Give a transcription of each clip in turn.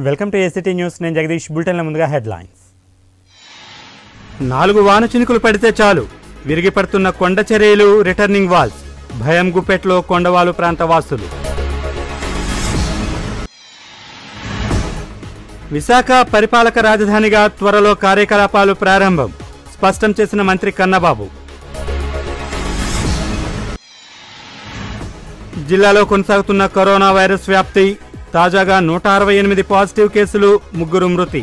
welcome to ACT news నేను జగదీష్ బులెటిన్ల ముందుగా headlines నాలుగు వాన చినుకులు పడితే చాలు విరిగి పడుతున్న కొండ చర్యలు రిటర్నింగ్ వాల్స్ భయం గుప్పెట్లో కొండవాలు ప్రాంత వాసులు విశాఖ పరిపాలక రాజధానిగా త్వరలో కార్యకలాపాలు ప్రారంభం స్పష్టం చేసిన మంత్రి కన్నబాబు జిల్లాలో కొనసాగుతున్న కరోనా వైరస్ వ్యాప్తి తాజాగా నూట అరవై ఎనిమిది పాజిటివ్ కేసులు ముగ్గురు మృతి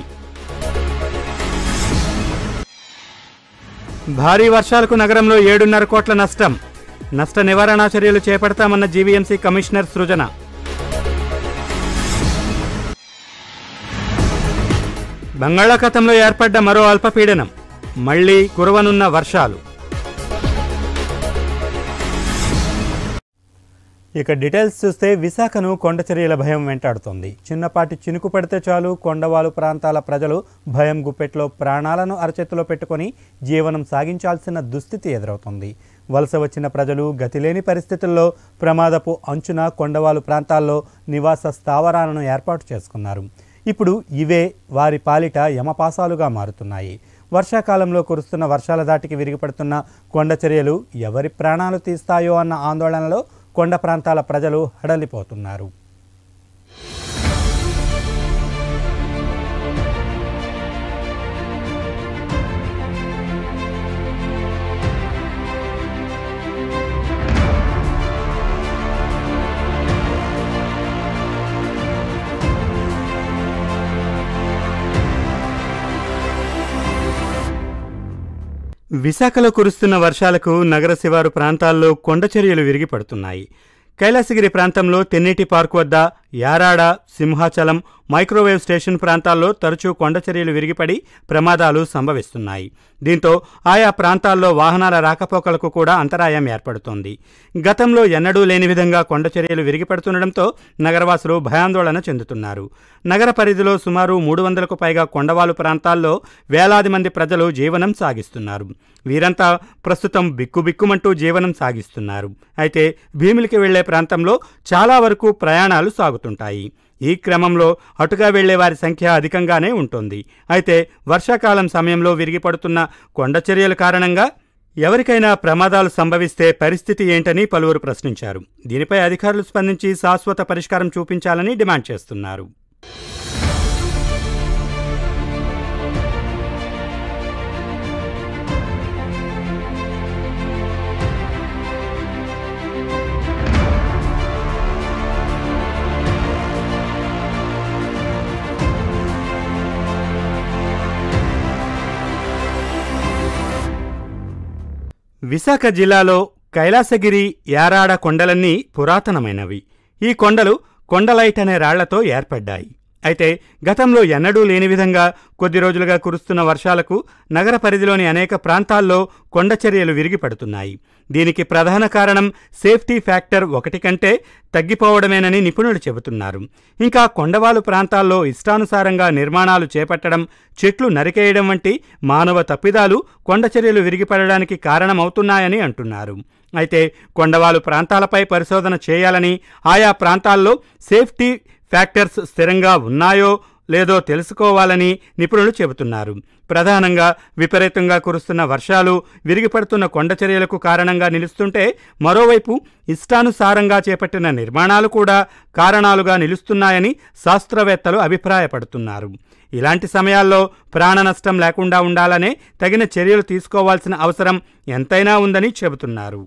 భారీ వర్షాలకు నగరంలో ఏడున్నర కోట్ల నష్టం నష్ట నివారణ చర్యలు చేపడతామన్న జీవీఎంసీ కమిషనర్ సృజన బంగాళాఖాతంలో ఏర్పడ్డ మరో అల్పపీడనం మళ్లీ కురవనున్న వర్షాలు ఇక డీటెయిల్స్ చూస్తే విశాఖను కొండ చర్యల భయం వెంటాడుతోంది చిన్నపాటి చినుకు పడితే చాలు కొండవాలు ప్రాంతాల ప్రజలు భయం గుప్పెట్లో ప్రాణాలను అరచేతిలో పెట్టుకొని జీవనం సాగించాల్సిన దుస్థితి ఎదురవుతుంది వలస వచ్చిన ప్రజలు గతిలేని పరిస్థితుల్లో ప్రమాదపు అంచున కొండవాలు ప్రాంతాల్లో నివాస స్థావరాలను ఏర్పాటు చేసుకున్నారు ఇప్పుడు ఇవే వారి పాలిట యమపాసాలుగా మారుతున్నాయి వర్షాకాలంలో కురుస్తున్న వర్షాల దాటికి విరిగిపడుతున్న కొండ చర్యలు ఎవరి ప్రాణాలు తీస్తాయో అన్న ఆందోళనలో కొండ ప్రాంతాల ప్రజలు హడలిపోతున్నారు విశాఖలో కురుస్తున్న వర్షాలకు నగర శివారు ప్రాంతాల్లో కొండ చర్యలు విరిగి పడుతున్నాయి కైలాసగిరి ప్రాంతంలో తెన్నేటి పార్క్ వద్ద యారాడ సింహాచలం మైక్రోవేవ్ స్టేషన్ ప్రాంతాల్లో తరచూ కొండ చర్యలు విరిగిపడి ప్రమాదాలు సంభవిస్తున్నాయి దీంతో ఆయా ప్రాంతాల్లో వాహనాల రాకపోకలకు కూడా అంతరాయం ఏర్పడుతోంది గతంలో ఎన్నడూ లేని విధంగా కొండ చర్యలు విరిగిపడుతుండటంతో నగరవాసులు భయాందోళన చెందుతున్నారు నగర పరిధిలో సుమారు మూడు వందలకు పైగా కొండవాలు ప్రాంతాల్లో వేలాది మంది ప్రజలు జీవనం సాగిస్తున్నారు వీరంతా ప్రస్తుతం బిక్కుబిక్కుమంటూ జీవనం సాగిస్తున్నారు అయితే భీమిలికి వెళ్లే ప్రాంతంలో చాలా వరకు ప్రయాణాలు సాగుతుంటాయి ఈ క్రమంలో అటుగా వెళ్లే వారి సంఖ్య అధికంగానే ఉంటుంది అయితే వర్షాకాలం సమయంలో విరిగిపడుతున్న కొండ చర్యల కారణంగా ఎవరికైనా ప్రమాదాలు సంభవిస్తే పరిస్థితి ఏంటని పలువురు ప్రశ్నించారు దీనిపై అధికారులు స్పందించి శాశ్వత పరిష్కారం చూపించాలని డిమాండ్ చేస్తున్నారు విశాఖ జిల్లాలో కైలాసగిరి యారాడ కొండలన్నీ పురాతనమైనవి ఈ కొండలు కొండలైట్ అనే రాళ్లతో ఏర్పడ్డాయి అయితే గతంలో ఎన్నడూ లేని విధంగా కొద్ది రోజులుగా కురుస్తున్న వర్షాలకు నగర పరిధిలోని అనేక ప్రాంతాల్లో కొండ చర్యలు విరిగిపడుతున్నాయి దీనికి ప్రధాన కారణం సేఫ్టీ ఫ్యాక్టర్ ఒకటి కంటే తగ్గిపోవడమేనని నిపుణులు చెబుతున్నారు ఇంకా కొండవాలు ప్రాంతాల్లో ఇష్టానుసారంగా నిర్మాణాలు చేపట్టడం చెట్లు నరికేయడం వంటి మానవ తప్పిదాలు కొండ చర్యలు విరిగిపడడానికి కారణమవుతున్నాయని అంటున్నారు అయితే కొండవాలు ప్రాంతాలపై పరిశోధన చేయాలని ఆయా ప్రాంతాల్లో సేఫ్టీ ఫ్యాక్టర్స్ స్థిరంగా ఉన్నాయో లేదో తెలుసుకోవాలని నిపుణులు చెబుతున్నారు ప్రధానంగా విపరీతంగా కురుస్తున్న వర్షాలు విరిగిపడుతున్న కొండ చర్యలకు కారణంగా నిలుస్తుంటే మరోవైపు ఇష్టానుసారంగా చేపట్టిన నిర్మాణాలు కూడా కారణాలుగా నిలుస్తున్నాయని శాస్త్రవేత్తలు అభిప్రాయపడుతున్నారు ఇలాంటి సమయాల్లో ప్రాణ నష్టం లేకుండా ఉండాలనే తగిన చర్యలు తీసుకోవాల్సిన అవసరం ఎంతైనా ఉందని చెబుతున్నారు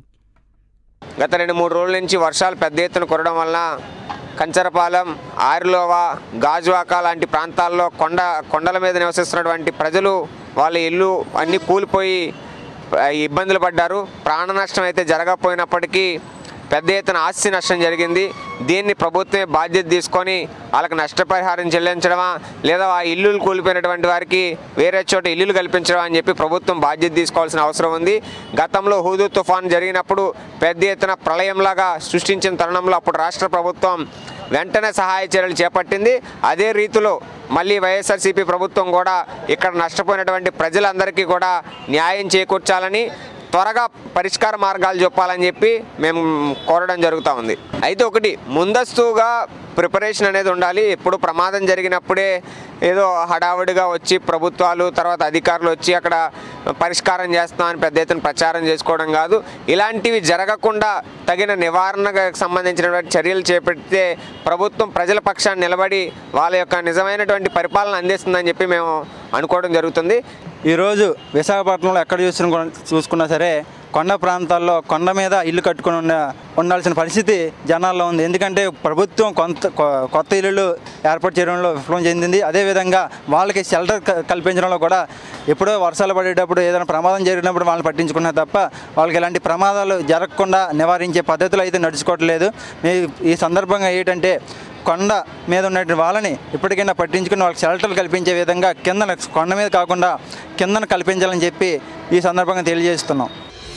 గత రెండు మూడు రోజుల నుంచి వర్షాలు పెద్ద ఎత్తున కురవడం వలన కంచరపాలెం ఆరులోవా గాజువాక లాంటి ప్రాంతాల్లో కొండ కొండల మీద నివసిస్తున్నటువంటి ప్రజలు వాళ్ళ ఇల్లు అన్నీ కూలిపోయి ఆ, ఇబ్బందులు పడ్డారు ప్రాణ నష్టం అయితే జరగకపోయినప్పటికీ పెద్ద ఎత్తున ఆస్తి నష్టం జరిగింది దీన్ని ప్రభుత్వమే బాధ్యత తీసుకొని వాళ్ళకి నష్టపరిహారం చెల్లించడమా లేదా ఆ ఇల్లులు కూలిపోయినటువంటి వారికి వేరే చోట ఇల్లులు కల్పించడం అని చెప్పి ప్రభుత్వం బాధ్యత తీసుకోవాల్సిన అవసరం ఉంది గతంలో హూదు తుఫాన్ జరిగినప్పుడు పెద్ద ఎత్తున ప్రళయంలాగా సృష్టించిన తరుణంలో అప్పుడు రాష్ట్ర ప్రభుత్వం వెంటనే సహాయ చర్యలు చేపట్టింది అదే రీతిలో మళ్ళీ వైఎస్ఆర్సీపీ ప్రభుత్వం కూడా ఇక్కడ నష్టపోయినటువంటి ప్రజలందరికీ కూడా న్యాయం చేకూర్చాలని త్వరగా పరిష్కార మార్గాలు చెప్పాలని చెప్పి మేము కోరడం జరుగుతూ ఉంది అయితే ఒకటి ముందస్తుగా ప్రిపరేషన్ అనేది ఉండాలి ఎప్పుడు ప్రమాదం జరిగినప్పుడే ఏదో హడావుడిగా వచ్చి ప్రభుత్వాలు తర్వాత అధికారులు వచ్చి అక్కడ పరిష్కారం చేస్తామని పెద్ద ఎత్తున ప్రచారం చేసుకోవడం కాదు ఇలాంటివి జరగకుండా తగిన నివారణకు సంబంధించినటువంటి చర్యలు చేపడితే ప్రభుత్వం ప్రజల పక్షాన్ని నిలబడి వాళ్ళ యొక్క నిజమైనటువంటి పరిపాలన అందిస్తుందని చెప్పి మేము అనుకోవడం జరుగుతుంది ఈరోజు విశాఖపట్నంలో ఎక్కడ చూసుకున్నా చూసుకున్నా సరే కొండ ప్రాంతాల్లో కొండ మీద ఇల్లు కట్టుకుని ఉన్న ఉండాల్సిన పరిస్థితి జనాల్లో ఉంది ఎందుకంటే ప్రభుత్వం కొంత కొ- కొత్త ఇల్లులు ఏర్పాటు చేయడంలో విఫలం చెందింది అదేవిధంగా వాళ్ళకి షెల్టర్ క- కల్పించడంలో కూడా ఎప్పుడో వర్షాలు పడేటప్పుడు ఏదైనా ప్రమాదం జరిగినప్పుడు వాళ్ళని పట్టించుకున్నారు తప్ప వాళ్ళకి ఎలాంటి ప్రమాదాలు జరగకుండా నివారించే పద్ధతులు అయితే నడుచుకోవట్లేదు మీ ఈ సందర్భంగా ఏంటంటే కొండ మీద ఉన్నటువంటి వాళ్ళని ఇప్పటికైనా పట్టించుకుని వాళ్ళకి షెల్టర్లు కల్పించే విధంగా కిందన కొండ మీద కాకుండా కిందన కల్పించాలని చెప్పి ఈ సందర్భంగా తెలియజేస్తున్నాం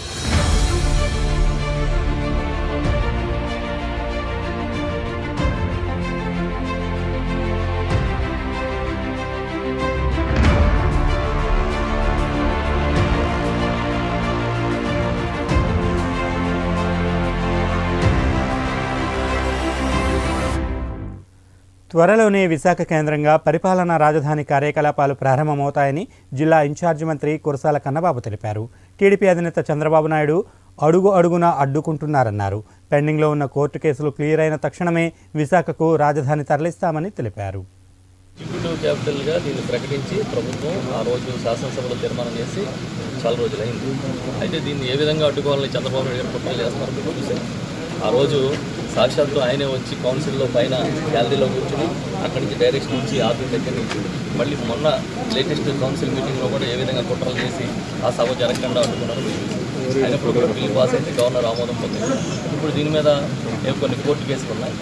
త్వరలోనే విశాఖ కేంద్రంగా పరిపాలనా రాజధాని కార్యకలాపాలు ప్రారంభమవుతాయని జిల్లా ఇన్ఛార్జి మంత్రి కురసాల కన్నబాబు తెలిపారు టీడీపీ అధినేత చంద్రబాబు నాయుడు అడుగు అడుగునా అడ్డుకుంటున్నారన్నారు పెండింగ్లో ఉన్న కోర్టు కేసులు క్లియర్ అయిన తక్షణమే విశాఖకు రాజధాని తరలిస్తామని తెలిపారు ఎగ్జిక్యూటివ్ క్యాపిటల్గా దీన్ని ప్రకటించి ప్రభుత్వం ఆ రోజు శాసనసభలో తీర్మానం చేసి చాలా రోజులైంది అయితే దీన్ని ఏ విధంగా అడ్డుకోవాలని చంద్రబాబు నాయుడు గారు కుట్రలు చేస్తున్నారు మీకు చూసాం ఆ రోజు సాక్షాత్తు ఆయనే వచ్చి కౌన్సిల్లో పైన గ్యాలరీలో కూర్చుని అక్కడి నుంచి డైరెక్షన్ ఇచ్చి ఆఫీస్ దగ్గర నుంచి మళ్ళీ మొన్న లేటెస్ట్ కౌన్సిల్ మీటింగ్లో కూడా ఏ విధంగా కుట్రలు చేసి ఆ సభ జరగకుండా అడ్డుకున్నారో మీరు చూసాం అయినప్పుడు కూడా బిల్లు పాస్ అయితే గవర్నర్ ఆమోదం పొందింది ఇప్పుడు దీని మీద ఏ కొన్ని కోర్టు కేసులు ఉన్నాయి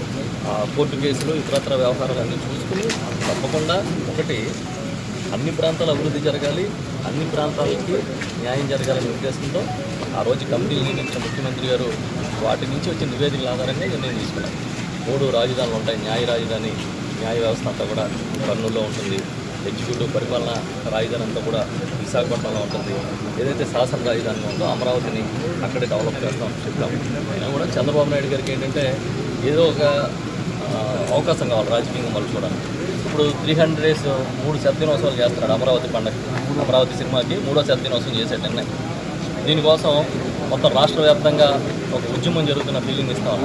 ఆ కోర్టు కేసులు ఇతరత్ర వ్యవహారాలన్నీ చూసుకుని తప్పకుండా ఒకటి అన్ని ప్రాంతాల అభివృద్ధి జరగాలి అన్ని ప్రాంతాలకి న్యాయం జరగాలనే ఉద్దేశంతో ఆ రోజు కమిటీలు నియమించిన ముఖ్యమంత్రి గారు వాటి నుంచి వచ్చిన నివేదికల ఆధారంగా నిర్ణయం తీసుకున్నాం మూడు రాజధానులు ఉంటాయి న్యాయ రాజధాని న్యాయ వ్యవస్థ అంతా కూడా కర్నూలులో ఉంటుంది ఎగ్జిక్యూటివ్ పరిపాలన రాజధాని అంతా కూడా విశాఖపట్నంలో ఉంటుంది ఏదైతే శాసన రాజధాని ఉందో అమరావతిని అక్కడే డెవలప్ చేస్తామని చెప్తాం అయినా కూడా చంద్రబాబు నాయుడు గారికి ఏంటంటే ఏదో ఒక ఆ, అవకాశం కావాలి రాజకీయంగా మలుచుకోవడానికి ఇప్పుడు త్రీ హండ్రెడ్ డేస్ మూడు శతదినోత్సవాలు చేస్తున్నాడు అమరావతి పండగ అమరావతి సినిమాకి మూడో శతదినోత్సవం చేసేట నిర్ణయం దీనికోసం మొత్తం రాష్ట్ర వ్యాప్తంగా ఒక ఉద్యమం జరుగుతున్న ఫీలింగ్ ఇస్తాం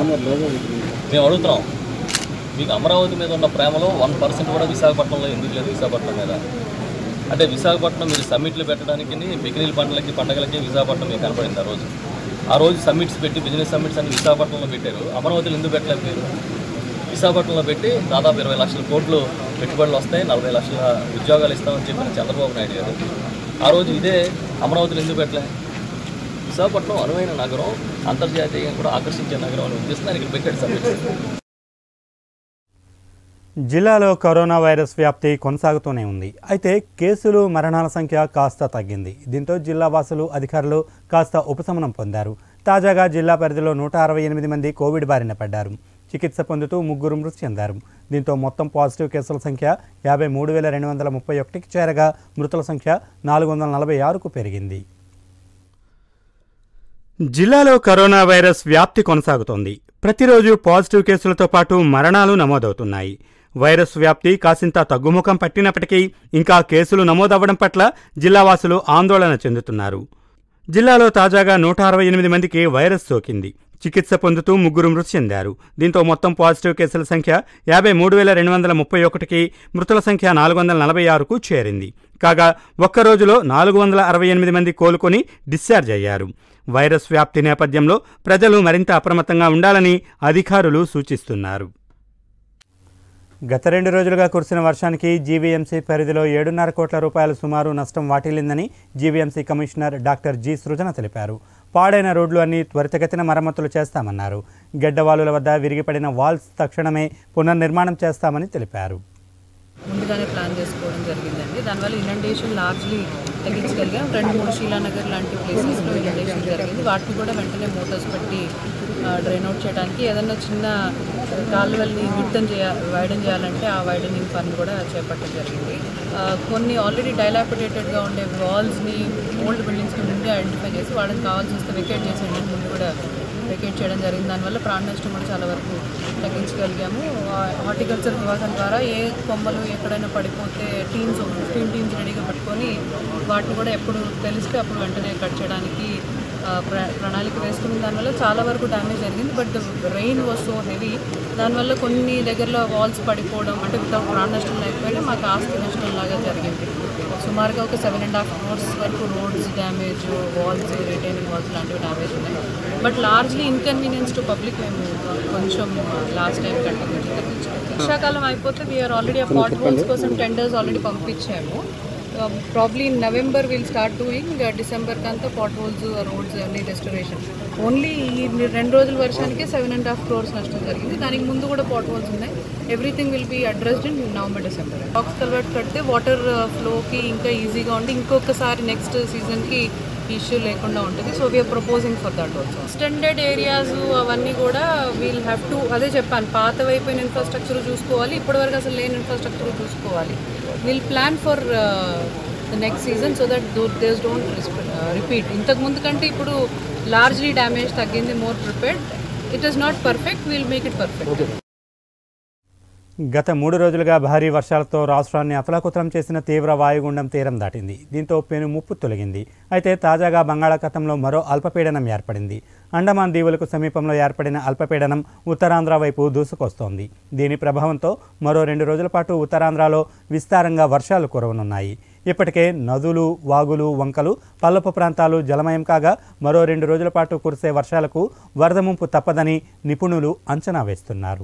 మేము అడుగుతున్నాం మీకు అమరావతి మీద ఉన్న ప్రేమలో వన్ పర్సెంట్ కూడా విశాఖపట్నంలో ఎందుకు లేదు విశాఖపట్నం మీద అంటే విశాఖపట్నం మీరు సమ్మిట్లు పెట్టడానికి బిగినీల పంటలకి పండగలకి విశాఖపట్నం మీకు కనపడింది ఆ రోజు ఆ రోజు సమ్మిట్స్ పెట్టి బిజినెస్ సమ్మిట్స్ అన్ని విశాఖపట్నంలో పెట్టారు అమరావతిలో ఎందుకు పెట్టలేదు మీరు విశాఖపట్నంలో పెట్టి దాదాపు ఇరవై లక్షల కోట్లు పెట్టుబడులు వస్తాయి నలభై లక్షల ఉద్యోగాలు ఇస్తామని చెప్పిన చంద్రబాబు నాయుడు గారు ఆ రోజు ఇదే అమరావతిలో ఎందుకు పెట్టలే విశాఖపట్నం అనువైన నగరం అంతర్జాతీయంగా కూడా ఆకర్షించే నగరం అని ఉద్దేశం ఇక్కడ పెట్టాడు సమ్మిట్స్ జిల్లాలో కరోనా వైరస్ వ్యాప్తి కొనసాగుతూనే ఉంది అయితే కేసులు మరణాల సంఖ్య కాస్త తగ్గింది దీంతో జిల్లా వాసులు అధికారులు కాస్త ఉపశమనం పొందారు తాజాగా జిల్లా పరిధిలో నూట అరవై ఎనిమిది మంది కోవిడ్ బారిన పడ్డారు చికిత్స పొందుతూ ముగ్గురు మృతి చెందారు దీంతో మొత్తం పాజిటివ్ కేసుల సంఖ్య యాభై మూడు వేల రెండు వందల ముప్పై ఒకటికి చేరగా మృతుల సంఖ్య నాలుగు వందల నలభై ఆరుకు పెరిగింది జిల్లాలో కరోనా వైరస్ వ్యాప్తి కొనసాగుతోంది ప్రతిరోజు పాజిటివ్ కేసులతో పాటు మరణాలు నమోదవుతున్నాయి వైరస్ వ్యాప్తి కాసింత తగ్గుముఖం పట్టినప్పటికీ ఇంకా కేసులు నమోదవ్వడం పట్ల జిల్లావాసులు ఆందోళన చెందుతున్నారు జిల్లాలో తాజాగా నూట అరవై ఎనిమిది మందికి వైరస్ సోకింది చికిత్స పొందుతూ ముగ్గురు మృతి చెందారు దీంతో మొత్తం పాజిటివ్ కేసుల సంఖ్య యాభై మూడు వేల రెండు వందల ముప్పై ఒకటికి మృతుల సంఖ్య నాలుగు వందల నలభై ఆరుకు చేరింది కాగా ఒక్క రోజులో నాలుగు వందల అరవై ఎనిమిది మంది కోలుకొని డిశ్చార్జ్ అయ్యారు వైరస్ వ్యాప్తి నేపథ్యంలో ప్రజలు మరింత అప్రమత్తంగా ఉండాలని అధికారులు సూచిస్తున్నారు గత రెండు రోజులుగా కురిసిన వర్షానికి జీవీఎంసీ పరిధిలో ఏడున్నర కోట్ల రూపాయల సుమారు నష్టం వాటిల్లిందని GVMC commissioner doctor G Srujana తెలిపారు పాడైన రోడ్లు అన్ని త్వరితగతిన మరమ్మతులు చేస్తామన్నారు గెడ్డవాలుల వద్ద విరిగిపడిన వాల్స్ తక్షణమే పునర్నిర్మాణం చేస్తామని తెలిపారు ముందుగానే ప్లాన్ చేసుకోవడం జరిగిందండి దానివల్ల ఇనండేషన్ లార్జ్లీ తగ్గించగలిగాం రెండు మూడు శీలానగర్ లాంటి ప్లేసెస్లో ఇరిటేషన్ జరిగింది వాటిని కూడా వెంటనే మోటార్స్ పెట్టి డ్రైన్ అవుట్ చేయడానికి ఏదన్నా చిన్న కాలువల్ని విడ్డం చేయ వైడన్ చేయాలంటే ఆ వైడనింగ్ పని కూడా చేపట్టడం జరిగింది ఆ, కొన్ని ఆల్రెడీ డైలాపిడేటెడ్గా ఉండే వాల్స్ని ఓల్డ్ బిల్డింగ్స్ని ముందే ఐడెంటిఫై చేసి వాళ్ళకి కావాల్సి వస్తే వెకేట్ చేసేయండి ముందు కూడా వెకేట్ చేయడం జరిగింది దానివల్ల ప్రాణ నష్టం కూడా చాలా వరకు తగ్గించగలిగాము హార్టికల్చర్ విభాగం ద్వారా ఏ కొమ్మలు ఎక్కడైనా పడిపోతే టీమ్స్ ఫిఫ్టీన్ టీమ్స్ రెడీగా పెట్టుకొని వాటిని కూడా ఎప్పుడు తెలిస్తే అప్పుడు వెంటనే కట్ చేయడానికి ఆ, ప్ర ప్రణాళిక వేసుకున్న దానివల్ల చాలా వరకు డ్యామేజ్ జరిగింది but rain was so heavy దానివల్ల కొన్ని దగ్గరలో వాల్స్ పడిపోవడం అంటే వితౌట్ ప్రాణ నష్టం లేకపోయినా మాకు ఆస్తి నష్టం లాగా జరిగింది సుమారుగా ఒక సెవెన్ అండ్ హాఫ్ క్రోర్స్ వరకు roads damage walls retaining walls లాంటివి డ్యామేజ్ ఉన్నాయి but largely inconvenience to public మేము కొంచెం లాస్ట్ టైం కంటే కొంచెం తగ్గించాము వర్షాకాలం అయిపోతే వీఆర్ ఆల్రెడీ ఆ పాట్ హోల్స్ కోసం టెండర్స్ ఆల్రెడీ పంపించాము probably in November will start doing December కంతా పాట్ హోల్స్ రోడ్స్ అన్ని రెస్టరేషన్ ఓన్లీ ఈ రెండు రోజుల వర్షానికే సెవెన్ అండ్ హాఫ్ క్రోర్స్ నష్టం జరిగింది దానికి ముందు కూడా పాట్ హోల్స్ ఉన్నాయి everything will be addressed in November December box culvert కడితే వాటర్ ఫ్లోకి ఇంకా ఈజీగా ఉండి ఇంకొకసారి నెక్స్ట్ సీజన్కి ఇష్యూ లేకుండా ఉంటుంది so we're proposing for that also extended areas అవన్నీ కూడా వీల్ హ్యావ్ టు అదే చెప్పాను పాతవైపోయిన ఇన్ఫ్రాస్ట్రక్చర్ చూసుకోవాలి ఇప్పటివరకు అసలు లేని ఇన్ఫ్రాస్ట్రక్చర్ చూసుకోవాలి will plan for the next season so that these don't repeat ఇంతకు ముందు కంటే ఇప్పుడు లార్జ్లీ డ్యామేజ్ తగ్గింది more prepared it is not perfect will make it perfect గత మూడు రోజులుగా భారీ వర్షాలతో రాష్ట్రాన్ని అతలాకుతలం చేసిన తీవ్ర వాయుగుండం తీరం దాటింది దీంతో పెను ముప్పు తొలగింది అయితే తాజాగా బంగాళాఖాతంలో మరో అల్పపీడనం ఏర్పడింది అండమాన్ దీవులకు సమీపంలో ఏర్పడిన అల్పపీడనం ఉత్తరాంధ్ర వైపు దూసుకొస్తోంది దీని ప్రభావంతో మరో రెండు రోజుల పాటు ఉత్తరాంధ్రలో విస్తారంగా వర్షాలు కురవనున్నాయి ఇప్పటికే నదులు వాగులు వంకలు పల్లపు ప్రాంతాలు జలమయం కాగా మరో రెండు రోజుల పాటు కురిసే వర్షాలకు వరద ముంపు తప్పదని నిపుణులు అంచనా వేస్తున్నారు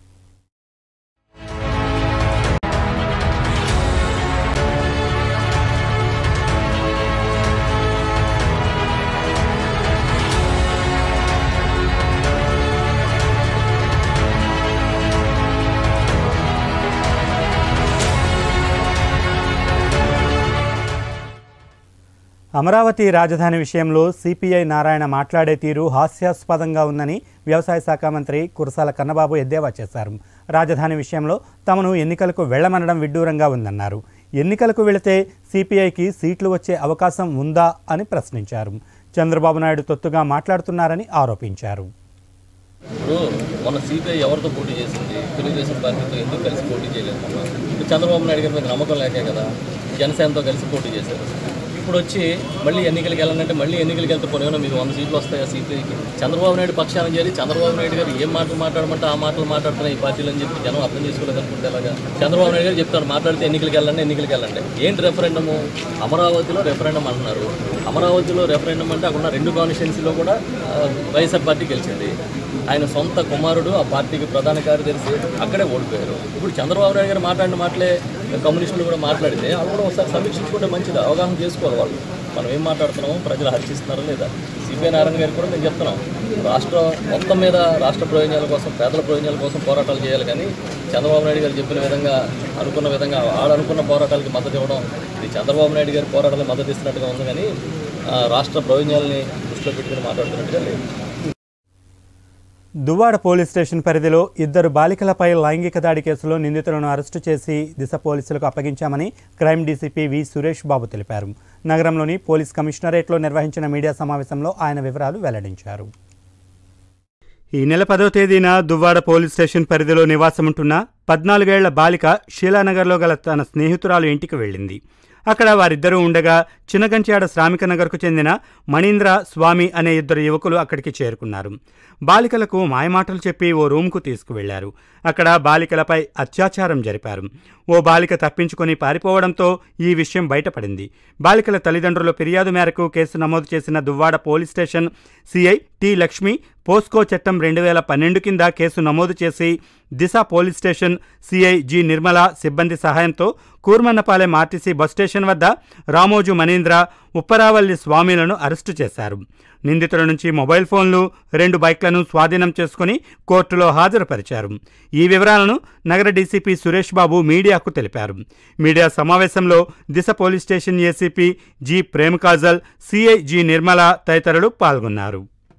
అమరావతి రాజధాని విషయంలో సిపిఐ నారాయణ మాట్లాడే తీరు హాస్యాస్పదంగా ఉందని వ్యవసాయ శాఖ మంత్రి కురసాల కన్నబాబు ఎద్దేవా చేశారు రాజధాని విషయంలో తమను ఎన్నికలకు వెళ్లమనడం విడ్డూరంగా ఉందన్నారు ఎన్నికలకు వెళితే సిపిఐకి సీట్లు వచ్చే అవకాశం ఉందా అని ప్రశ్నించారు చంద్రబాబు నాయుడు తొత్తుగా మాట్లాడుతున్నారని ఆరోపించారు ఇప్పుడు మన సిపిఐ ఎవరితో పోటీ చేసింది తెలుగుదేశం పార్టీతో ఎందుకు కలిసి పోటీ చేయలేదు ఇప్పుడు చంద్రబాబు నాయుడు గారి మీద నమ్మకం లేకే కదా జనసేనతో కలిసి పోటీ చేశారు ఇప్పుడు వచ్చి మళ్ళీ ఎన్నికలకు వెళ్ళాలంటే మళ్ళీ ఎన్నికలకు వెళ్తే పోనీ మీకు వంద సీట్లు వస్తాయా సిపిఐకి చంద్రబాబు నాయుడు పక్షాన చేరి చంద్రబాబు నాయుడు గారు ఏం మాటలు మాట్లాడమంటే ఆ మాటలు మాట్లాడుతున్నాయి ఈ పార్టీలు అని చెప్పి జనం అర్థం చేసుకోలేదు అనుకుంటే ఎలాగా చంద్రబాబు నాయుడు గారు చెప్తారు మాట్లాడితే ఎన్నికలకు వెళ్ళండి ఎన్నికలకు వెళ్ళండి ఏంటి రెఫరెండము అమరావతిలో రెఫరెండం అంటున్నారు అమరావతిలో రెఫరెండం అంటే అక్కడ ఉన్న రెండు కాన్స్టిట్యున్సీలో కూడా ఆ, వైఎస్ఆర్ పార్టీ గెలిచింది ఆయన సొంత కుమారుడు ఆ పార్టీకి ప్రధాన కార్యదర్శి అక్కడే ఓడిపోయారు ఇప్పుడు చంద్రబాబు నాయుడు గారు మాట్లాడిన మాటలే కమ్యూనిస్టులు కూడా మాట్లాడితే వాళ్ళు కూడా ఒకసారి సమీక్షించుకుంటే మంచిది అవగాహన చేసుకోవాలి వాళ్ళు మనం ఏం మాట్లాడుతున్నామో ప్రజలు హర్షిస్తున్నారా లేదా సిపిఐ నారాయణ గారికి కూడా మేము చెప్తున్నాం రాష్ట్ర మొత్తం మీద రాష్ట్ర ప్రయోజనాల కోసం పేదల ప్రయోజనాల కోసం పోరాటాలు చేయాలి కానీ చంద్రబాబు నాయుడు గారు చెప్పిన విధంగా అనుకున్న విధంగా వాళ్ళు అనుకున్న పోరాటాలకి మద్దతు ఇవ్వడం ఇది చంద్రబాబు నాయుడు గారి పోరాటాలకు మద్దతు ఇస్తున్నట్టుగా ఉంది కానీ ఆ, రాష్ట్ర ప్రయోజనాలని దృష్టిలో పెట్టుకుని మాట్లాడుతున్నట్టుగా లేదు దువ్వాడ పోలీస్ స్టేషన్ పరిధిలో ఇద్దరు బాలికలపై లైంగిక దాడి కేసులో నిందితులను అరెస్టు చేసి దిశ పోలీసులకు అప్పగించామని crime DCP V Suresh Babu తెలిపారు నగరంలోని పోలీస్ కమిషనరేట్లో నిర్వహించిన మీడియా సమావేశంలో ఆయన వివరాలు వెల్లడించారు ఈ నెల పదో తేదీన దువ్వాడ పోలీస్ స్టేషన్ పరిధిలో నివాసముంటున్న పద్నాలుగేళ్ల బాలిక షీలానగర్లో గల తన స్నేహితురాలు ఇంటికి వెళ్ళింది అక్కడ వారిద్దరూ ఉండగా చినగంచాడ శ్రామిక నగర్కు చెందిన మణీంద్ర స్వామి అనే ఇద్దరు యువకులు అక్కడికి చేరుకున్నారు బాలికలకు మాయమాటలు చెప్పి ఓ రూమ్కు తీసుకువెళ్లారు అక్కడ బాలికలపై అత్యాచారం జరిపారు ఓ బాలిక తప్పించుకొని పారిపోవడంతో ఈ విషయం బయటపడింది బాలికల తల్లిదండ్రుల ఫిర్యాదు మేరకు కేసు నమోదు చేసిన Duvvada police station CI T Lakshmi POCSO చట్టం రెండు వేల పన్నెండు కింద కేసు నమోదు చేసి Disha police station CI G Nirmala సిబ్బంది సహాయంతో కూర్మన్నపాలెం ఆర్టీసీ బస్ స్టేషన్ వద్ద రామోజు మనీంద్ర ఉప్పరావల్లి స్వామిలను అరెస్టు చేశారు నిందితుల నుంచి మొబైల్ ఫోన్లు రెండు బైక్లను స్వాధీనం చేసుకుని కోర్టులో హాజరుపరిచారు ఈ వివరాలను నగర డీసీపీ సురేష్ బాబు మీడియాకు తెలిపారు మీడియా సమావేశంలో Disha police station ACP G Premkajal CI G Nirmala తదితరులు పాల్గొన్నారు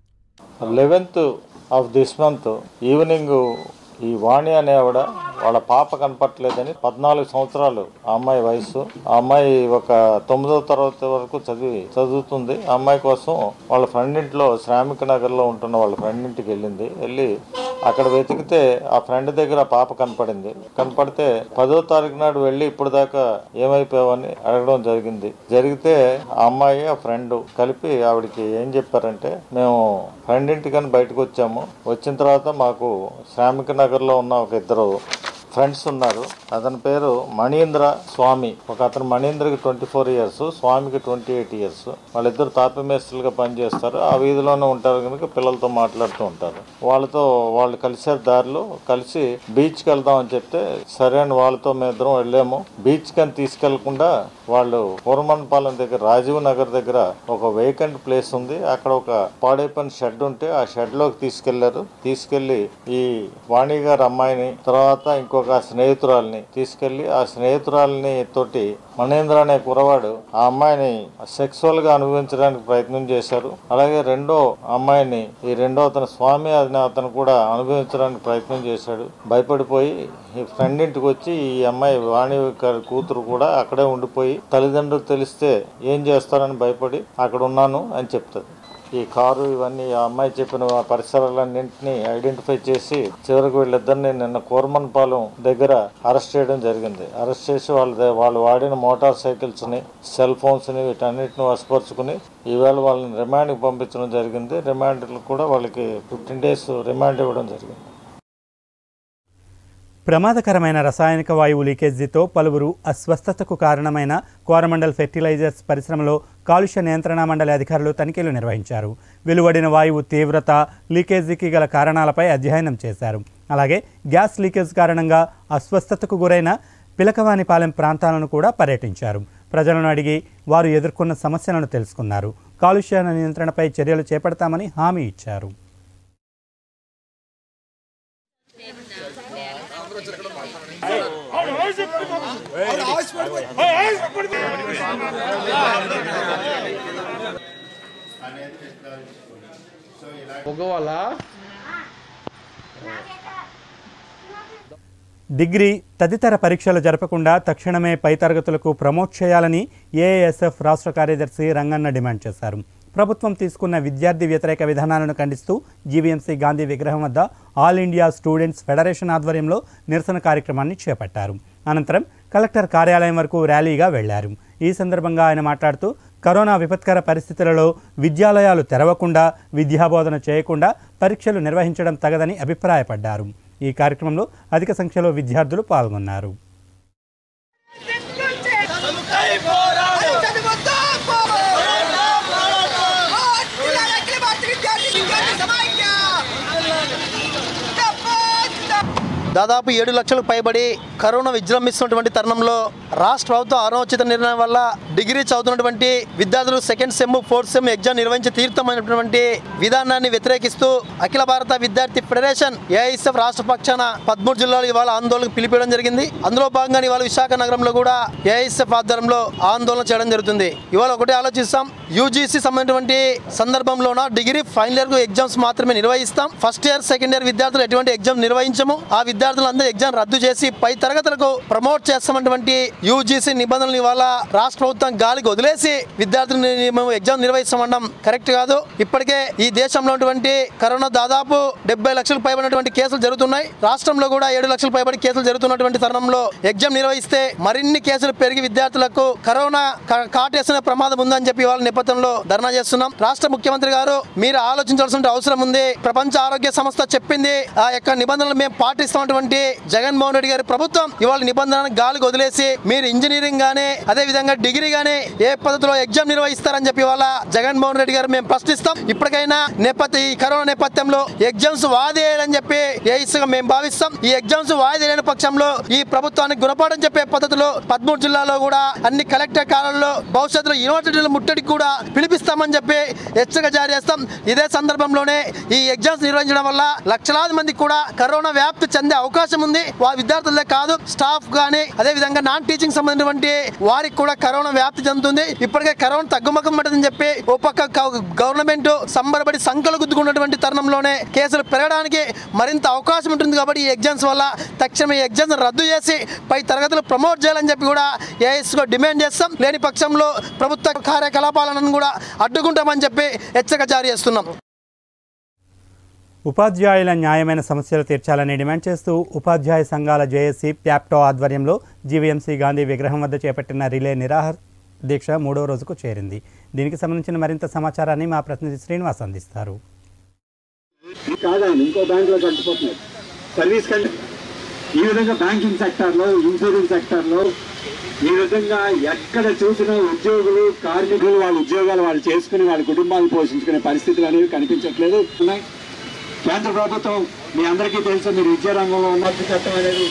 eleventh of this month evening ఈ వాణి అనే ఆవిడ వాళ్ళ పాప కనపట్లేదని పద్నాలుగు సంవత్సరాలు ఆ అమ్మాయి వయసు ఆ అమ్మాయి ఒక తొమ్మిదో తరగతి వరకు చదివి చదువుతుంది ఆ అమ్మాయి కోసం వాళ్ళ ఫ్రెండ్ ఇంట్లో శ్రామిక నగర్లో ఉంటున్న వాళ్ళ ఫ్రెండ్ ఇంటికి వెళ్ళింది వెళ్ళి అక్కడ వెతికితే ఆ ఫ్రెండ్ దగ్గర ఆ పాప కనపడింది కనపడితే పదో తారీఖు నాడు వెళ్ళి ఇప్పుడు దాకా ఏమైపోయావని అడగడం జరిగింది జరిగితే ఆ అమ్మాయి ఆ ఫ్రెండ్ కలిపి ఆవిడకి ఏం చెప్పారంటే మేము ఫ్రెండ్ ఇంటికని బయటకు వచ్చాము వచ్చిన తర్వాత మాకు శ్రామిక నగర్లో ఉన్న ఒక ఇద్దరు ఫ్రెండ్స్ ఉన్నారు అతని పేరు మణీంద్ర స్వామి ఒక అతను మణీంద్రకి ట్వంటీ ఫోర్ ఇయర్స్ స్వామికి ట్వంటీ ఎయిట్ ఇయర్స్ వాళ్ళిద్దరు తాపి మేస్త్రులుగా పనిచేస్తారు ఆ వీధిలోనే ఉంటారు కనుక పిల్లలతో మాట్లాడుతూ ఉంటారు వాళ్ళతో వాళ్ళు కలిసే దారిలో కలిసి బీచ్కి వెళ్దాం అని చెప్తే సరే అని వాళ్ళతో మేము ఇద్దరం వెళ్ళాము బీచ్ కని తీసుకెళ్లకుండా వాళ్ళు పూర్మన్పాలెం దగ్గర రాజీవ్ నగర్ దగ్గర ఒక వేకెంట్ ప్లేస్ ఉంది అక్కడ ఒక పాడైపోయిన షెడ్ ఉంటే ఆ షెడ్ లోకి తీసుకెళ్లారు తీసుకెళ్లి ఈ వాణి గారి అమ్మాయిని తర్వాత ఇంకొక స్నేహితురాల్ని తీసుకెళ్లి ఆ స్నేహితురాల్ని తోటి మణేంద్ర అనే కురవాడు ఆ అమ్మాయిని సెక్సువల్ గా అనుభవించడానికి ప్రయత్నం చేశారు అలాగే రెండో అమ్మాయిని ఈ రెండో అతను స్వామి అనే అతను కూడా అనుభవించడానికి ప్రయత్నం చేశాడు భయపడిపోయి ఈ ఫ్రెండ్ ఇంటికి వచ్చి ఈ అమ్మాయి వాణి గారి కూతురు కూడా అక్కడే ఉండిపోయి తల్లిదండ్రులు తెలిస్తే ఏం చేస్తారని భయపడి అక్కడ ఉన్నాను అని చెప్తుంది ఈ కారు ఇవన్నీ ఆ అమ్మాయి చెప్పిన ఆ పరిసరాలన్నింటినీ ఐడెంటిఫై చేసి చివరికి వీళ్ళిద్దరిని నిన్న కోర్మన్పాలెం దగ్గర అరెస్ట్ చేయడం జరిగింది అరెస్ట్ చేసి వాళ్ళ ద- వాళ్ళు వాడిన మోటార్ సైకిల్స్ని సెల్ ఫోన్స్ని వీటన్నిటిని వశపరుచుకుని ఈవేళ వాళ్ళని రిమాండ్కి పంపించడం జరిగింది రిమాండ్లు కూడా వాళ్ళకి ఫిఫ్టీన్ డేస్ రిమాండ్ ఇవ్వడం జరిగింది ప్రమాదకరమైన రసాయనిక వాయువు లీకేజీతో పలువురు అస్వస్థతకు కారణమైన కోరమండల్ ఫెర్టిలైజర్స్ పరిశ్రమలో కాలుష్య నియంత్రణ మండలి అధికారులు తనిఖీలు నిర్వహించారు వెలువడిన వాయువు తీవ్రత లీకేజీకి గల కారణాలపై అధ్యయనం చేశారు అలాగే గ్యాస్ లీకేజ్ కారణంగా అస్వస్థతకు గురైన పిలకవానిపాలెం ప్రాంతాలను కూడా పర్యటించారు ప్రజలను అడిగి వారు ఎదుర్కొన్న సమస్యలను తెలుసుకున్నారు కాలుష్య నియంత్రణపై చర్యలు చేపడతామని హామీ ఇచ్చారు డిగ్రీ తదితర పరీక్షలు జరపకుండా తక్షణమే పై తరగతులకు ప్రమోట్ చేయాలని ఏఎస్ఎఫ్ రాష్ట్ర కార్యదర్శి రంగన్న డిమాండ్ చేశారు ప్రభుత్వం తీసుకున్న విద్యార్థి వ్యతిరేక విధానాలను ఖండిస్తూ జీవీఎంసీ గాంధీ విగ్రహం వద్ద ఆల్ ఇండియా స్టూడెంట్స్ ఫెడరేషన్ ఆధ్వర్యంలో నిరసన కార్యక్రమాన్ని చేపట్టారు అనంతరం కలెక్టర్ కార్యాలయం వరకు ర్యాలీగా వెళ్లారు ఈ సందర్భంగా ఆయన మాట్లాడుతూ కరోనా విపత్కర పరిస్థితులలో విద్యాలయాలు తెరవకుండా విద్యాబోధన చేయకుండా పరీక్షలు నిర్వహించడం తగదని అభిప్రాయపడ్డారు ఈ కార్యక్రమంలో అధిక సంఖ్యలో విద్యార్థులు పాల్గొన్నారు దాదాపు ఏడు లక్షలకు పైబడి కరోనా విజృంభిస్తున్నటువంటి తరుణంలో రాష్ట్ర ప్రభుత్వం ఆరోచిత నిర్ణయం వల్ల డిగ్రీ చదువుతున్నటువంటి విద్యార్థులు second sem fourth sem exam నిర్వహించి తీర్థమైనటువంటి విధానాన్ని వ్యతిరేకిస్తూ అఖిల భారత విద్యార్థి ఫెడరేషన్ ఏఐఎస్ఎఫ్ రాష్ట్ర పక్షాన పదమూడు జిల్లాలు ఇవాళ ఆందోళనకు పిలిపించడం జరిగింది అందులో భాగంగా ఇవాళ విశాఖ నగరంలో కూడా ఏఐఎస్ఎఫ్ ఆధ్వర్యంలో ఆందోళన చేయడం జరుగుతుంది ఇవాళ ఒకటే ఆలోచిస్తాం యూజీసీ సంబంధించినటువంటి సందర్భంలోన డిగ్రీ ఫైనల్ ఇయర్ ఎగ్జామ్స్ మాత్రమే నిర్వహిస్తాం ఫస్ట్ ఇయర్ సెకండ్ ఇయర్ విద్యార్థులు ఎటువంటి ఎగ్జామ్ నిర్వహించము ఆ విద్యార్థులందరూ ఎగ్జామ్ రద్దు చేసి పై తరగతులకు ప్రమోట్ చేస్తామన్నటువంటి యూజీసీ నిబంధనలు ఇవాళ రాష్ట్ర ప్రభుత్వం గాలికి వదిలేసి విద్యార్థులు మేము ఎగ్జామ్ నిర్వహిస్తామనడం కరెక్ట్ కాదు ఇప్పటికే ఈ దేశంలో ఉన్నటువంటి కరోనా దాదాపు డెబ్బై లక్షలు పైబడినటువంటి కేసులు జరుగుతున్నాయి రాష్ట్రంలో కూడా ఏడు లక్షలు పైబడి కేసులు జరుగుతున్నటువంటి తరుణంలో ఎగ్జామ్ నిర్వహిస్తే మరిన్ని కేసులు పెరిగి విద్యార్థులకు కరోనా కా- కాటేసిన ప్రమాదం ఉందని చెప్పి వాళ్ళ నేపథ్యంలో ధర్నా చేస్తున్నాం రాష్ట్ర ముఖ్యమంత్రి గారు మీరు ఆలోచించాల్సిన అవసరం ఉంది ప్రపంచ ఆరోగ్య సంస్థ చెప్పింది ఆ యొక్క నిబంధనలు మేము పాటిస్తామంటే ఉన్నటువంటి జగన్మోహన్ రెడ్డి గారి ప్రభుత్వం ఇవాళ నిబంధనలను గాలికి వదిలేసి మీరు ఇంజనీరింగ్ గానీ అదే విధంగా డిగ్రీ గానీ ఏ పద్ధతిలో ఎగ్జామ్ నిర్వహిస్తారని చెప్పి ఇవాళ జగన్మోహన్ రెడ్డి గారు మేము ప్రశ్నిస్తాం ఇప్పటికైనా నేపథ్య ఈ కరోనా నేపథ్యంలో ఎగ్జామ్స్ వాదేయాలని చెప్పి ఏఈసీగా మేము భావిస్తాం ఈ ఎగ్జామ్స్ వాయిదేయని పక్షంలో ఈ ప్రభుత్వానికి గుణపాఠం చెప్పే పద్ధతిలో పదమూడు జిల్లాలో కూడా అన్ని కలెక్టర్ కాలంలో భవిష్యత్తులో యూనివర్సిటీల ముట్టడికి కూడా పిలిపిస్తామని చెప్పి హెచ్చరిక జారీ చేస్తాం ఇదే సందర్భంలోనే ఈ ఎగ్జామ్స్ నిర్వహించడం వల్ల లక్షలాది మందికి కూడా కరోనా వ్యాప్తి చెందే అవకాశం ఉంది వారి విద్యార్థులే కాదు స్టాఫ్ కానీ అదే విధంగా నాన్ టీచింగ్ సంబంధించినటువంటి వారికి కూడా కరోనా వ్యాప్తి చెందుతుంది ఇప్పటికే కరోనా తగ్గుముఖం పడుతుందని చెప్పి ఓ పక్క గవ- గవర్నమెంట్ సంబరపడి సంకలు గుద్దుకున్నటువంటి తరుణంలోనే కేసులు పెరగడానికి మరింత అవకాశం ఉంటుంది కాబట్టి ఈ ఎగ్జామ్స్ వల్ల తక్షణం ఈ ఎగ్జామ్స్ రద్దు చేసి పై తరగతులు ప్రమోట్ చేయాలని చెప్పి కూడా ఏఎస్గా డిమాండ్ చేస్తాం లేని పక్షంలో ప్రభుత్వ కార్యకలాపాలను కూడా అడ్డుకుంటామని చెప్పి హెచ్చరిక జారీ చేస్తున్నాం ఉపాధ్యాయుల న్యాయమైన సమస్యలు తీర్చాలని డిమాండ్ చేస్తూ ఉపాధ్యాయ సంఘాల జేఏసీ ప్యాప్టో ఆధ్వర్యంలో జీవీఎంసీ గాంధీ విగ్రహం వద్ద చేపట్టిన రిలే నిరాహార దీక్ష మూడో రోజుకు చేరింది దీనికి సంబంధించిన మరింత సమాచారాన్ని మా ప్రతినిధి శ్రీనివాస్ అందిస్తారు కాదండి ఇంకో బ్యాంకులో కలిసిపోతున్నాయి సర్వీస్ కంటే ఈ విధంగా బ్యాంకింగ్ సెక్టార్లో ఇన్సూరెన్స్ సెక్టార్లో ఈ విధంగా ఎక్కడ చూసినా ఉద్యోగులు కార్మికులు వాళ్ళ ఉద్యోగాలు వాళ్ళు చేసుకుని వాళ్ళ కుటుంబాలు పోషించుకునే పరిస్థితులు అనేవి కనిపించట్లేదు ఉన్నాయి కేంద్ర ప్రభుత్వం మీ అందరికీ తెలుసు మీరు విద్యా రంగంలో ఉన్నట్టు చట్టం అనేది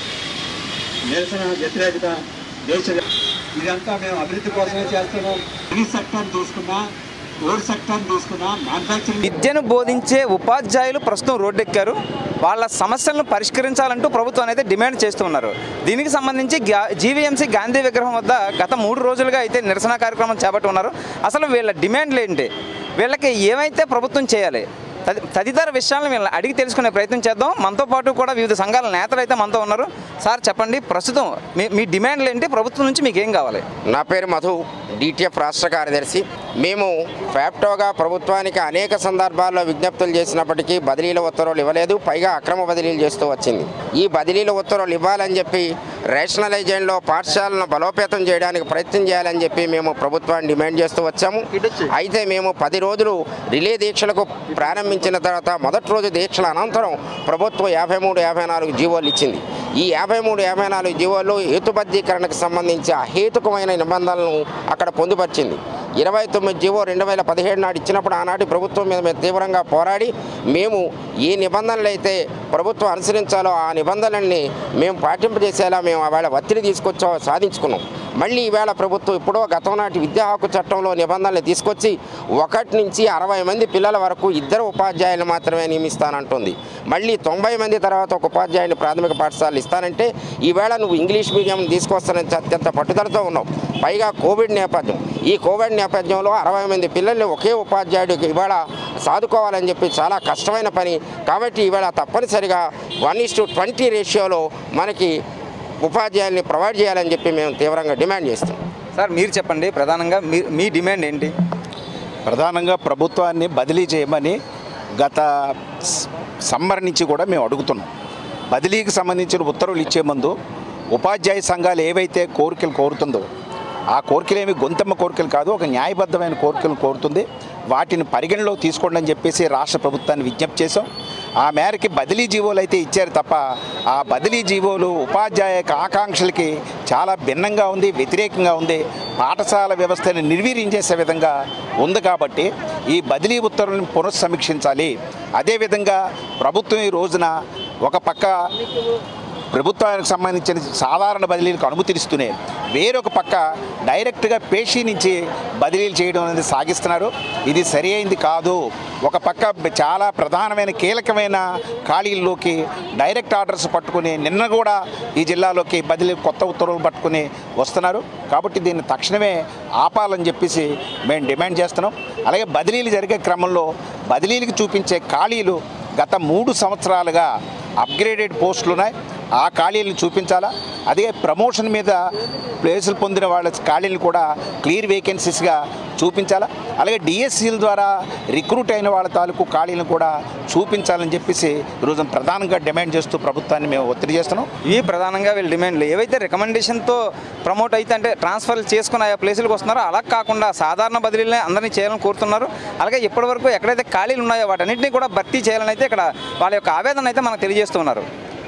నిరసన వ్యతిరేకత దేశ ఇదంతా మేము అభివృద్ధి కోసమే చేస్తున్నాం సర్వీస్ సెక్టర్ తీసుకున్నా రోడ్ సెక్టర్ తీసుకున్నా మ్యానుఫ్యాక్చరింగ్ విద్యను బోధించే ఉపాధ్యాయులు ప్రస్తుతం రోడ్డెక్కారు వాళ్ళ సమస్యలను పరిష్కరించాలంటూ ప్రభుత్వం అయితే డిమాండ్ చేస్తూ ఉన్నారు దీనికి సంబంధించి గా- జీవీఎంసీ గాంధీ విగ్రహం వద్ద గత మూడు రోజులుగా అయితే నిరసన కార్యక్రమం చేపట్టి ఉన్నారు అసలు వీళ్ళ డిమాండ్లు ఏంటి వీళ్ళకి ఏమైతే ప్రభుత్వం చేయాలి తది తదితర విషయాలను వీళ్ళని అడిగి తెలుసుకునే ప్రయత్నం చేద్దాం మనతో పాటు కూడా వివిధ సంఘాల నేతలు అయితే మనతో ఉన్నారు సార్ చెప్పండి ప్రస్తుతం మీ మీ డిమాండ్లు ఏంటి ప్రభుత్వం నుంచి మీకు ఏం కావాలి నా పేరు మధు డిటిఎఫ్ రాష్ట్ర కార్యదర్శి మేము ఫ్యాప్టోగా ప్రభుత్వానికి అనేక సందర్భాల్లో విజ్ఞప్తులు చేసినప్పటికీ బదిలీల ఉత్తర్వులు ఇవ్వలేదు పైగా అక్రమ బదిలీలు చేస్తూ వచ్చింది ఈ బదిలీల ఉత్తర్వులు ఇవ్వాలని చెప్పి రేషనలైజేషన్లో పాఠశాలను బలోపేతం చేయడానికి ప్రయత్నం చేయాలని చెప్పి మేము ప్రభుత్వాన్ని డిమాండ్ చేస్తూ వచ్చాము అయితే మేము పది రోజులు రిలే దీక్షలకు ప్రారంభించిన తర్వాత మొదటి రోజు దీక్షల అనంతరం ప్రభుత్వం యాభై మూడు యాభై నాలుగు జీవోలు ఇచ్చింది ఈ యాభై మూడు యాభై నాలుగు జీవోలు హేతుబద్ధీకరణకు సంబంధించి అహేతుకమైన నిబంధనలను అక్కడ పొందుపరిచింది ఇరవై తొమ్మిది జీవో రెండు వేల పదిహేడు నాడు ఇచ్చినప్పుడు ఆనాటి ప్రభుత్వం మీద మేము తీవ్రంగా పోరాడి మేము ఏ నిబంధనలు అయితే ప్రభుత్వం అనుసరించాలో ఆ నిబంధనల్ని మేము పాటింపజేసేలా మేము ఆవేళ ఒత్తిడి తీసుకొచ్చా సాధించుకున్నాం మళ్ళీ ఈవేళ ప్రభుత్వం ఎప్పుడో గతం నాటి విద్యా హక్కు చట్టంలో నిబంధనలు తీసుకొచ్చి ఒకటి నుంచి అరవై మంది పిల్లల వరకు ఇద్దరు ఉపాధ్యాయులు మాత్రమే నియమిస్తానంటుంది మళ్ళీ తొంభై మంది తర్వాత ఒక ఉపాధ్యాయుని ప్రాథమిక పాఠశాలలు ఇస్తానంటే ఈవేళ నువ్వు ఇంగ్లీష్ మీడియం తీసుకొస్తానని అత్యంత పట్టుదలతో ఉన్నావు పైగా కోవిడ్ నేపథ్యం ఈ కోవిడ్ నేపథ్యంలో అరవై మంది పిల్లల్ని ఒకే ఉపాధ్యాయుడికి ఇవాళ సాదుకోవాలని చెప్పి చాలా కష్టమైన పని కాబట్టి ఇవాళ తప్పనిసరిగా వన్ ఇస్ టు ట్వంటీ రేషియోలో మనకి ఉపాధ్యాయుల్ని ప్రొవైడ్ చేయాలని చెప్పి మేము తీవ్రంగా డిమాండ్ చేస్తాం సార్ మీరు చెప్పండి ప్రధానంగా మీ మీ డిమాండ్ ఏంటి ప్రధానంగా ప్రభుత్వాన్ని బదిలీ చేయమని గత స- సమ్మర్ నుంచి కూడా మేము అడుగుతున్నాం బదిలీకి సంబంధించిన ఉత్తర్వులు ఇచ్చే ముందు ఉపాధ్యాయ సంఘాలు ఏవైతే కోరికలు కోరుతుందో ఆ కోరికలు ఏమి గొంతమ్మ కోరికలు కాదు ఒక న్యాయబద్ధమైన కోరికలు కోరుతుంది వాటిని పరిగణలో తీసుకోండి అని చెప్పేసి రాష్ట్ర ప్రభుత్వాన్ని విజ్ఞప్తి చేశాం ఆ మేరకి బదిలీ జీవోలు అయితే ఇచ్చారు తప్ప ఆ బదిలీ జీవోలు ఉపాధ్యాయ యొక్క ఆకాంక్షలకి చాలా భిన్నంగా ఉంది వ్యతిరేకంగా ఉంది పాఠశాల వ్యవస్థని నిర్వీర్యం చేసే విధంగా ఉంది కాబట్టి ఈ బదిలీ ఉత్తర్వులను పునఃసమీక్షించాలి అదేవిధంగా ప్రభుత్వం ఈ రోజున ఒక పక్క ప్రభుత్వానికి సంబంధించిన సాధారణ బదిలీలకు అనుమతినిస్తూనే వేరొక పక్క డైరెక్ట్గా పేషీ నుంచి బదిలీలు చేయడం అనేది సాగిస్తున్నారు ఇది సరి అయింది కాదు ఒక పక్క చాలా ప్రధానమైన కీలకమైన ఖాళీల్లోకి డైరెక్ట్ ఆర్డర్స్ పట్టుకుని నిన్న కూడా ఈ జిల్లాలోకి బదిలీ కొత్త ఉత్తర్వులు పట్టుకుని వస్తున్నారు కాబట్టి దీన్ని తక్షణమే ఆపాలని చెప్పేసి మేము డిమాండ్ చేస్తున్నాం అలాగే బదిలీలు జరిగే క్రమంలో బదిలీలకు చూపించే ఖాళీలు గత మూడు సంవత్సరాలుగా అప్గ్రేడెడ్ పోస్టులు ఉన్నాయి ఆ ఖాళీలను చూపించాలా అదే ప్రమోషన్ మీద ప్లేసులు పొందిన వాళ్ళ ఖాళీలు కూడా క్లియర్ వేకెన్సీస్గా చూపించాలా అలాగే డిఎస్సీల ద్వారా రిక్రూట్ అయిన వాళ్ళ తాలూకు ఖాళీలను కూడా చూపించాలని చెప్పేసి ఈరోజు ప్రధానంగా డిమాండ్ చేస్తూ ప్రభుత్వాన్ని మేము ఒత్తిడి చేస్తున్నాం ఇవి ప్రధానంగా వీళ్ళ డిమాండ్లు ఏవైతే రికమెండేషన్తో ప్రమోట్ అయితే అంటే ట్రాన్స్ఫర్ చేసుకుని ఆయా ప్లేసులకు వస్తున్నారో అలా కాకుండా సాధారణ బదిలీలనే అందరినీ చేయాలని కోరుతున్నారు అలాగే ఇప్పటివరకు ఎక్కడైతే ఖాళీలు ఉన్నాయో వాటన్నింటినీ కూడా భర్తీ చేయాలని అయితే ఇక్కడ వాళ్ళ యొక్క ఆవేదన అయితే మనకు తెలియజేస్తున్నారు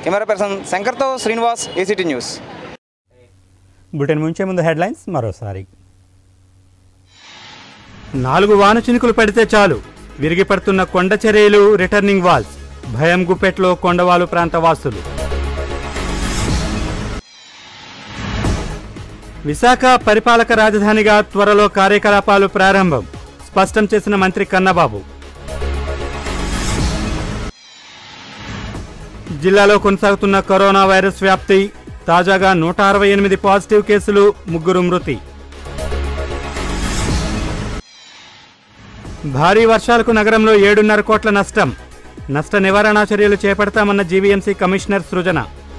కెమెరా పర్సన్ శంకర్తో శ్రీనివాస్ ఏసీటీ న్యూస్ బులెటిన్ ముంచే ముందు హెడ్లైన్స్ మరోసారి నాలుగు వాన చినుకులు పడితే చాలు విరిగి పడుతున్న కొండ చర్యలు రిటర్నింగ్ వాల్స్ భయం గుప్పెట్లో కొండవాలు ప్రాంత వాసులు విశాఖ పరిపాలక రాజధానిగా త్వరలో కార్యకలాపాలు ప్రారంభం స్పష్టం చేసిన మంత్రి కన్నబాబు జిల్లాలో కొనసాగుతున్న కరోనా వైరస్ వ్యాప్తి తాజాగా నూట అరవై ఎనిమిది పాజిటివ్ కేసులు ముగ్గురు మృతి భారీ వర్షాలకు నగరంలో ఏడున్నర కోట్ల నష్టం నష్ట నివారణ చర్యలు చేపడతామన్న జీవీఎంసీ కమిషనర్ సృజన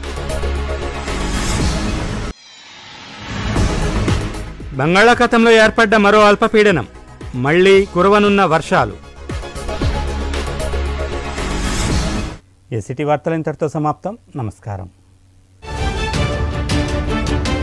బంగాళాఖాతంలో ఏర్పడ్డ మరో అల్పపీడనం మళ్లీ కురవనున్న వర్షాలు ఏసీటీ వార్తలు ఇంతటితో సమాప్తం నమస్కారం